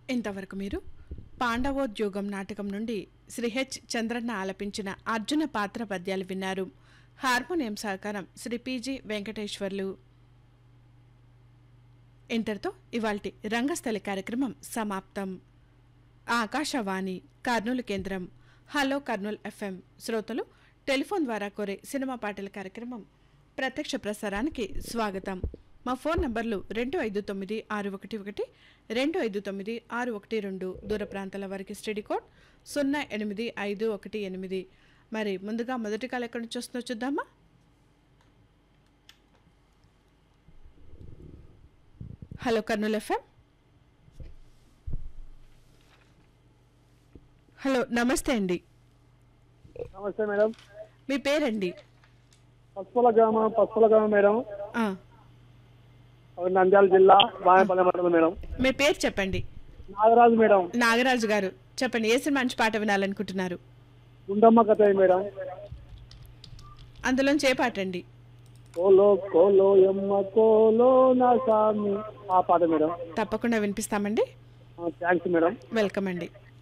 ఇంతవరకు మీరు పాండవోద్యోగం నాటకం నుండి శ్రీ హెచ్ చంద్రన్న ఆలపించిన అర్జున పాత్ర పద్యాలు విన్నారు హార్మోనియం సహకారం శ్రీ పిజి వెంకటేశ్వర్లు ఇంతటితో ఇవాల్టి రంగస్థలి కార్యక్రమం సమాప్తం ఆకాశవాణి కర్నూలు కేంద్రం హలో కర్నూలు ఎఫ్ఎం శ్రోతలు టెలిఫోన్ ద్వారా కోరే సినిమా పాటల కార్యక్రమం ప్రత్యక్ష ప్రసారానికి స్వాగతం మా ఫోన్ నంబర్లు రెండు ఐదు తొమ్మిది ఆరు ఒకటి ఒకటి రెండు ఐదు తొమ్మిది ఆరు ఒకటి రెండు దూర ప్రాంతాల వారికి స్టడీ కోడ్ సున్నా ఎనిమిది ఐదు ఒకటి ఎనిమిది మరి ముందుగా మొదటి కాలు ఎక్కడి నుంచి వస్తుందో చూద్దామా హలో కర్నూలు ఎఫ్ఎం హలో నమస్తే అండి నమస్తే మేడం మీ పేరండి పసుపుల గ్రామం పసుపుల గ్రామం మేడం ఆ, అది నంద్యాల జిల్లా బాయపల్లి మండలం మేడం మీ పేరు చెప్పండి నాగరాజు మేడం నాగరాజు గారు చెప్పండి ఏ సినిమా మంచి పాట వినాలనుకుంటున్నారు గుండమ్మ కథ మేడం అందులోంచి ఏ పాట అండి కోలో కోలో ఎమ్మ కోలో నా స్వామి ఆ పాట మేడం తప్పకుండా వినిపిస్తామండి థ్యాంక్స్ మేడం వెల్కమ్ అండి